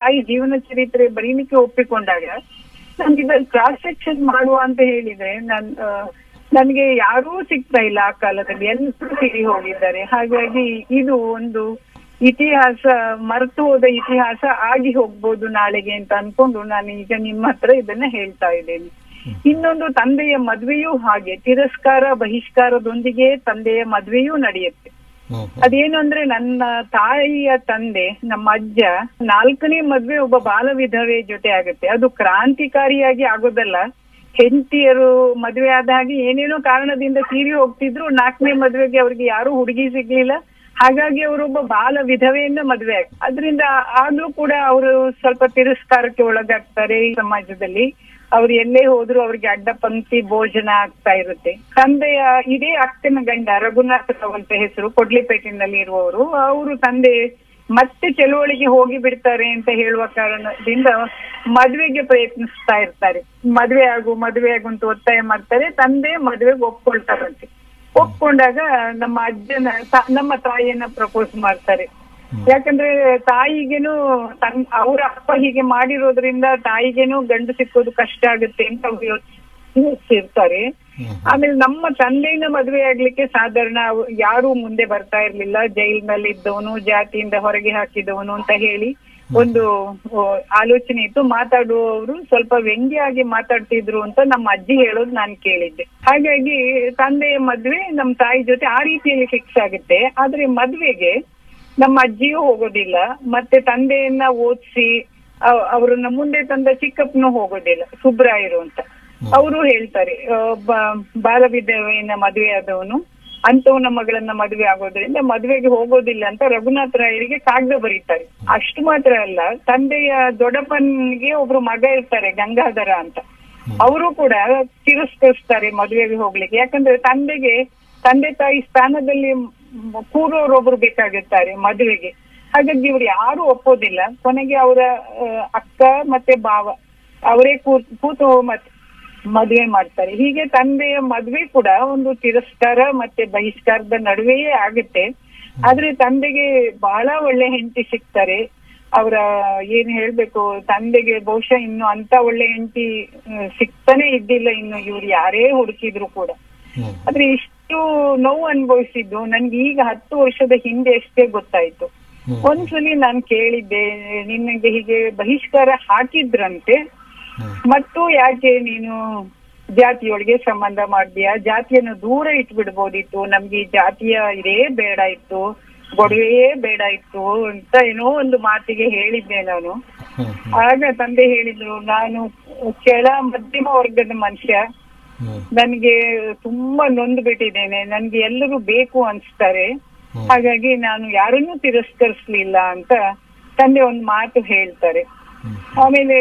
ತಾಯಿ ಜೀವನ ಚರಿತ್ರೆ ಬರೀಲಿಕ್ಕೆ ಒಪ್ಪಿಕೊಂಡಾಗ ನನ್ಗೆ ಇದನ್ನ ಕ್ರಾಸ್ ಸೆಕ್ಷನ್ ಮಾಡುವ ಅಂತ ಹೇಳಿದ್ರೆ ನನ್ ಆ, ನನ್ಗೆ ಯಾರೂ ಸಿಗ್ತಾ ಇಲ್ಲ ಆ ಕಾಲದಲ್ಲಿ ಎಲ್ಲರೂ ತೀರಿ ಹೋಗಿದ್ದಾರೆ ಹಾಗಾಗಿ ಇದು ಒಂದು ಇತಿಹಾಸ ಮರೆತು ಹೋದ ಇತಿಹಾಸ ಆಗಿ ಹೋಗ್ಬೋದು ನಾಳೆಗೆ ಅಂತ ಅನ್ಕೊಂಡು ನಾನು ಈಗ ನಿಮ್ಮ ಹತ್ರ ಇದನ್ನ ಹೇಳ್ತಾ ಇದ್ದೇನೆ ಇನ್ನೊಂದು ತಂದೆಯ ಮದ್ವೆಯೂ ಹಾಗೆ ತಿರಸ್ಕಾರ ಬಹಿಷ್ಕಾರದೊಂದಿಗೆ ತಂದೆಯ ಮದ್ವೆಯೂ ನಡೆಯುತ್ತೆ ಹ್ಮ್ ಅದೇನು ಅಂದ್ರೆ ನನ್ನ ತಾಯಿಯ ತಂದೆ ನಮ್ಮ ಅಜ್ಜ ನಾಲ್ಕನೇ ಮದ್ವೆ ಒಬ್ಬ ಬಾಲ ವಿಧವೆ ಜೊತೆ ಆಗುತ್ತೆ ಅದು ಕ್ರಾಂತಿಕಾರಿಯಾಗಿ ಆಗೋದಲ್ಲ ಹೆಂಡತಿಯರು ಮದ್ವೆ ಆದ ಹಾಗೆ ಏನೇನೋ ಕಾರಣದಿಂದ ತೀರಿ ಹೋಗ್ತಿದ್ರು ನಾಲ್ಕನೇ ಮದ್ವೆಗೆ ಅವ್ರಿಗೆ ಯಾರು ಹುಡುಗಿ ಸಿಗ್ಲಿಲ್ಲ ಹಾಗಾಗಿ ಅವರೊಬ್ಬ ಬಾಲ ವಿಧವೆಯನ್ನ ಮದ್ವೆ ಆಗ್ ಅದರಿಂದ ಆಗ್ಲೂ ಕೂಡ ಅವರು ಸ್ವಲ್ಪ ತಿರಸ್ಕಾರಕ್ಕೆ ಒಳಗಾಗ್ತಾರೆ ಈ ಸಮಾಜದಲ್ಲಿ ಅವ್ರು ಎಲ್ಲೇ ಹೋದ್ರು ಅವ್ರಿಗೆ ಅಡ್ಡ ಪಂಕ್ತಿ ಭೋಜನ ಆಗ್ತಾ ಇರುತ್ತೆ ತಂದೆಯ ಇದೇ ಅಕ್ಕನ ಗಂಡ ರಘುನಾಥ ರಾವ್ ಅಂತ ಹೆಸರು ಕೊಡ್ಲಿಪೇಟಿನಲ್ಲಿ ಇರುವವರು ಅವರು ತಂದೆ ಮತ್ತೆ ಚಳುವಳಿಗೆ ಹೋಗಿ ಬಿಡ್ತಾರೆ ಅಂತ ಹೇಳುವ ಕಾರಣದಿಂದ ಮದ್ವೆಗೆ ಪ್ರಯತ್ನಿಸ್ತಾ ಇರ್ತಾರೆ ಮದ್ವೆ ಆಗು ಮದ್ವೆ ಆಗು ಅಂತ ಒತ್ತಾಯ ಮಾಡ್ತಾರೆ ತಂದೆ ಮದ್ವೆಗೆ ಒಪ್ಕೊಳ್ತಾರಂತೆ ಒಪ್ಕೊಂಡಾಗ ನಮ್ಮ ಅಜ್ಜನ ತ- ನಮ್ಮ ತಾಯಿಯನ್ನ ಪ್ರಪೋಸ್ ಮಾಡ್ತಾರೆ ಯಾಕಂದ್ರೆ ತಾಯಿಗೇನು ತನ್ ಅವ್ರ ಅಪ್ಪ ಹೀಗೆ ಮಾಡಿರೋದ್ರಿಂದ ತಾಯಿಗೇನು ಗಂಡು ಸಿಕ್ಕೋದು ಕಷ್ಟ ಆಗುತ್ತೆ ಅಂತ ಅವ್ರು ಯೋಚಿಸಿರ್ತಾರೆ ಆಮೇಲೆ ನಮ್ಮ ತಂದೆನ ಮದುವೆ ಆಗ್ಲಿಕ್ಕೆ ಸಾಧಾರಣ ಅವ್- ಯಾರು ಮುಂದೆ ಬರ್ತಾ ಇರ್ಲಿಲ್ಲ ಜೈಲ್ನಲ್ಲಿ ಇದ್ದವನು ಜಾತಿಯಿಂದ ಹೊರಗೆ ಹಾಕಿದವನು ಅಂತ ಹೇಳಿ ಒಂದು ಆ, ಆಲೋಚನೆ ಇತ್ತು ಮಾತಾಡುವವರು ಸ್ವಲ್ಪ ವ್ಯಂಗ್ಯವಾಗಿ ಮಾತಾಡ್ತಿದ್ರು ಅಂತ ನಮ್ಮ ಅಜ್ಜಿ ಹೇಳೋದು ನಾನು ಕೇಳಿದ್ದೆ ಹಾಗಾಗಿ ತಂದೆಯ ಮದ್ವೆ ನಮ್ಮ ತಾಯಿ ಜೊತೆ ಆ ರೀತಿಯಲ್ಲಿ ಫಿಕ್ಸ್ ಆಗುತ್ತೆ ಆದ್ರೆ ಮದ್ವೆಗೆ ನಮ್ಮ ಅಜ್ಜಿಯೂ ಹೋಗೋದಿಲ್ಲ ಮತ್ತೆ ತಂದೆಯನ್ನ ಓದಿಸಿ ಅವರನ್ನ ಮುಂದೆ ತಂದ ಚಿಕ್ಕಪ್ಪನೂ ಹೋಗೋದಿಲ್ಲ ಸುಬ್ರಾಯರು ಅಂತ ಅವರು ಹೇಳ್ತಾರೆ ಆ, ಬ- ಬಾಲ ವಿಧವೆಯನ್ನ ಮದುವೆ ಆದವನು ಅಂತವನ ಮಗಳನ್ನ ಮದುವೆ ಆಗೋದ್ರಿಂದ ಮದುವೆಗೆ ಹೋಗೋದಿಲ್ಲ ಅಂತ ರಘುನಾಥ ರಾಯರಿಗೆ ಕಾಗದ ಬರೀತಾರೆ ಅಷ್ಟು ಮಾತ್ರ ಅಲ್ಲ ತಂದೆಯ ದೊಡ್ಡಪ್ಪನಿಗೆ ಒಬ್ರು ಮಗ ಇರ್ತಾರೆ ಗಂಗಾಧರ ಅಂತ ಅವರು ಕೂಡ ತಿರಸ್ಕರಿಸ್ತಾರೆ ಮದುವೆಗೆ ಹೋಗ್ಲಿಕ್ಕೆ ಯಾಕಂದ್ರೆ ತಂದೆಗೆ ತಂದೆ ತಾಯಿ ಸ್ಥಾನದಲ್ಲಿ ಮ್- ಕೂರೋರೊಬ್ರು ಬೇಕಾಗಿರ್ತಾರೆ ಮದುವೆಗೆ ಹಾಗಾಗಿ ಇವ್ರು ಯಾರು ಒಪ್ಪೋದಿಲ್ಲ ಕೊನೆಗೆ ಅವರ ಅಕ್ಕ ಮತ್ತೆ ಭಾವ ಅವರೇ ಕೂತ್ ಕೂತು ಮತ್ತೆ ಮದುವೆ ಮಾಡ್ತಾರೆ ಹೀಗೆ ತಂದೆಯ ಮದುವೆ ಕೂಡ ಒಂದು ತಿರಸ್ಕಾರ ಮತ್ತೆ ಬಹಿಷ್ಕಾರದ ನಡುವೆಯೇ ಆಗುತ್ತೆ ಆದ್ರೆ ತಂದೆಗೆ ಬಹಳ ಒಳ್ಳೆ ಹೆಂಡತಿ ಸಿಗ್ತಾರೆ ಅವರ ಏನ್ ಹೇಳ್ಬೇಕು ತಂದೆಗೆ ಬಹುಶಃ ಇನ್ನು ಅಂತ ಒಳ್ಳೆ ಹೆಂಡತಿ ಸಿಗ್ತಾನೆ ಇದ್ದಿಲ್ಲ ಇನ್ನು ಇವ್ರು ಯಾರೇ ಹುಡುಕಿದ್ರು ಕೂಡ ಹ್ಮ್ ಆದ್ರೆ ಇಷ್ಟು ನೋವು ಅನುಭವಿಸಿದ್ದು ನನ್ಗೆ ಈಗ ಹತ್ತು ವರ್ಷದ ಹಿಂದೆ ಅಷ್ಟೇ ಗೊತ್ತಾಯ್ತು ಹ್ಮ್. ಒಂದ್ಸಲಿ ನಾನ್ ಕೇಳಿದ್ದೆ ನಿನಗೆ ಹೀಗೆ ಬಹಿಷ್ಕಾರ ಹಾಕಿದ್ರಂತೆ ಹ್ಮ್. ಮತ್ತು ಯಾಕೆ ನೀನು ಜಾತಿಯೊಳಗೆ ಸಂಬಂಧ ಮಾಡ್ತೀಯಾ ಜಾತಿಯನ್ನು ದೂರ ಇಟ್ಬಿಡ್ಬೋದಿತ್ತು ನಮ್ಗೆ ಈ ಜಾತಿಯ ಇದೇ ಬೇಡ ಇತ್ತು ಗೊಡವೆಯೇ ಬೇಡ ಇತ್ತು ಅಂತ ಏನೋ ಒಂದು ಮಾತಿಗೆ ಹೇಳಿದ್ದೆ ನಾನು ಹ್ಮ್ ಆಗ ತಂದೆ ಹೇಳಿದ್ರು ನಾನು ಕೆಳ ಮಧ್ಯಮ ವರ್ಗದ ಮನುಷ್ಯ ಹ್ಮ್ ನನ್ಗೆ ತುಂಬಾ ನೊಂದು ಬಿಟ್ಟಿದ್ದೇನೆ ನನ್ಗೆ ಎಲ್ಲರೂ ಬೇಕು ಅನ್ಸ್ತಾರೆ ಹ್ಮ್. ಹಾಗಾಗಿ ನಾನು ಯಾರನ್ನೂ ತಿರಸ್ಕರಿಸ್ಲಿಲ್ಲ ಅಂತ ತಂದೆ ಒಂದು ಮಾತು ಹೇಳ್ತಾರೆ ಹ್ಮ್. ಆಮೇಲೆ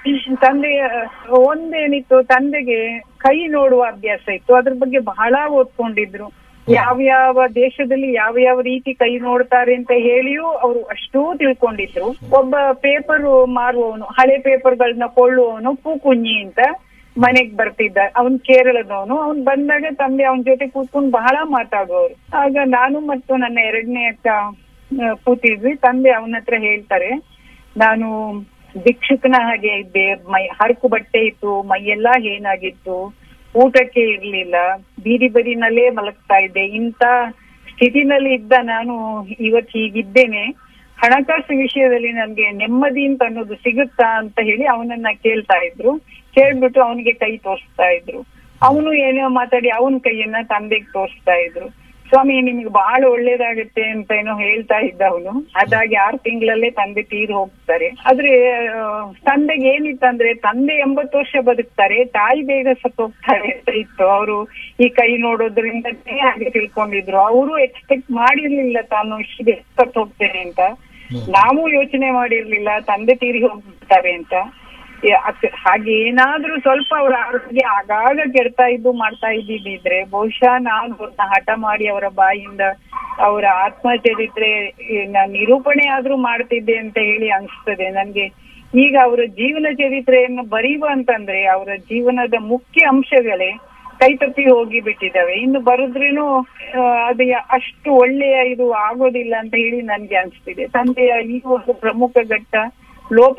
ತಂದೆಯ ಒಂದೇನಿತ್ತು ತಂದೆಗೆ ಕೈ ನೋಡುವ ಅಭ್ಯಾಸ ಇತ್ತು ಅದ್ರ ಬಗ್ಗೆ ಬಹಳ ಓದ್ಕೊಂಡಿದ್ರು ಯಾವ ಯಾವ ದೇಶದಲ್ಲಿ ಯಾವ ಯಾವ ರೀತಿ ಕೈ ನೋಡ್ತಾರೆ ಅಂತ ಹೇಳಿಯೂ ಅವರು ಅಷ್ಟೂ ತಿಳ್ಕೊಂಡಿದ್ರು ಒಬ್ಬ ಪೇಪರ್ ಮಾರುವವನು ಹಳೆ ಪೇಪರ್ಗಳನ್ನ ಕೊಳ್ಳುವವನು ಪೂಕುഞ്ഞಿ ಅಂತ ಮನೆಗ್ ಬರ್ತಿದ್ದ ಅವನ್ ಕೇರಳದವನು ಅವ್ನ್ ಬಂದಾಗ ತಂದೆ ಅವನ ಜೊತೆ ಕೂತ್ಕೊಂಡು ಬಹಳ ಮಾತಾಡುವವರು ಆಗ ನಾನು ಮತ್ತು ನನ್ನ ಎರಡನೇ ಅಕ್ಕ ಆ, ಕೂತಿದ್ವಿ ತಂದೆ ಅವನ ಹತ್ರ ಹೇಳ್ತಾರೆ ನಾನು ಭಿಕ್ಷುಕನ ಹಾಗೆ ಇದ್ದೆ ಮೈ ಹರಕು ಬಟ್ಟೆ ಇತ್ತು ಮೈಯೆಲ್ಲಾ ಏನಾಗಿತ್ತು ಊಟಕ್ಕೆ ಇರ್ಲಿಲ್ಲ ಬೀದಿ ಬದಿನಲ್ಲೇ ಮಲಗ್ತಾ ಇದ್ದೆ ಇಂತ ಸ್ಥಿತಿನಲ್ಲಿ ಇದ್ದ ನಾನು ಇವತ್ ಹೀಗಿದ್ದೇನೆ ಹಣಕಾಸು ವಿಷಯದಲ್ಲಿ ನನ್ಗೆ ನೆಮ್ಮದಿ ಅಂತ ಅನ್ನೋದು ಸಿಗುತ್ತಾ ಅಂತ ಹೇಳಿ ಅವನನ್ನ ಕೇಳ್ತಾ ಇದ್ರು ಕೇಳ್ಬಿಟ್ಟು ಅವನಿಗೆ ಕೈ ತೋರಿಸ್ತಾ ಇದ್ರು ಅವನು ಏನೋ ಮಾತಾಡಿ ಅವನ ಕೈಯನ್ನ ತಂದೆಗೆ ತೋರಿಸ್ತಾ ಇದ್ರು ಸ್ವಾಮಿ ನಿಮ್ಗೆ ಬಹಳ ಒಳ್ಳೇದಾಗುತ್ತೆ ಅಂತ ಏನೋ ಹೇಳ್ತಾ ಇದ್ದ ಅವನು ಅದಾಗಿ ಆರು ತಿಂಗಳಲ್ಲೇ ತಂದೆ ತೀರ್ ಹೋಗ್ತಾರೆ ಆದ್ರೆ ಆ, ತಂದೆಗೆ ಏನಿತ್ತಂದ್ರೆ ತಂದೆ ಎಂಬತ್ತು ವರ್ಷ ಬದುಕ್ತಾರೆ ತಾಯಿ ಬೇಗ ಸತ್ತೋಗ್ತಾರೆ ಅಂತ ಇತ್ತು ಅವರು ಈ ಕೈ ನೋಡೋದ್ರಿಂದನೇ ಹಾಗೆ ತಿಳ್ಕೊಂಡಿದ್ರು ಅವರು ಎಕ್ಸ್ಪೆಕ್ಟ್ ಮಾಡಿರ್ಲಿಲ್ಲ ತಾನು ಇಷ್ಟು ಬೇಗ ಸತ್ತು ಹೋಗ್ತೇನೆ ಅಂತ ನಾವು ಯೋಚನೆ ಮಾಡಿರ್ಲಿಲ್ಲ ತಂದೆ ತೀರಿ ಹೋಗ್ಬಿಡ್ತಾರೆ ಅಂತ ಏ- ಅಕ್- ಹಾಗೆ ಏನಾದ್ರೂ ಸ್ವಲ್ಪ ಅವ್ರ ಆರೋಗ್ಯ ಆಗಾಗ ಕೆಡ್ತಾ ಇದ್ದು ಮಾಡ್ತಾ ಇದ್ದಿದ್ರೆ ಬಹುಶಃ ನಾನು ಅವ್ರನ್ನ ಹಠ ಮಾಡಿ ಅವರ ಬಾಯಿಂದ ಅವರ ಆತ್ಮಚರಿತ್ರೆ ನಾನು ನಿರೂಪಣೆ ಆದ್ರೂ ಮಾಡ್ತಿದ್ದೆ ಅಂತ ಹೇಳಿ ಅನ್ಸ್ತದೆ ನನ್ಗೆ ಈಗ ಅವರ ಜೀವನ ಚರಿತ್ರೆಯನ್ನು ಬರೀವ ಅಂತಂದ್ರೆ ಅವರ ಜೀವನದ ಮುಖ್ಯ ಅಂಶಗಳೇ ಕೈತಪ್ಪಿ ಹೋಗಿ ಬಿಟ್ಟಿದ್ದಾವೆ ಇನ್ನು ಬರೆದ್ರೇನು ಆ, ಅದು ಯಾ- ಅಷ್ಟು ಒಳ್ಳೆಯ ಇದು ಆಗೋದಿಲ್ಲ ಅಂತ ಹೇಳಿ ನನ್ಗೆ ಅನ್ಸ್ತಿದೆ ತಂದೆಯ ಈ ಒಂದು ಪ್ರಮುಖ ಘಟ್ಟ ಲೋಪ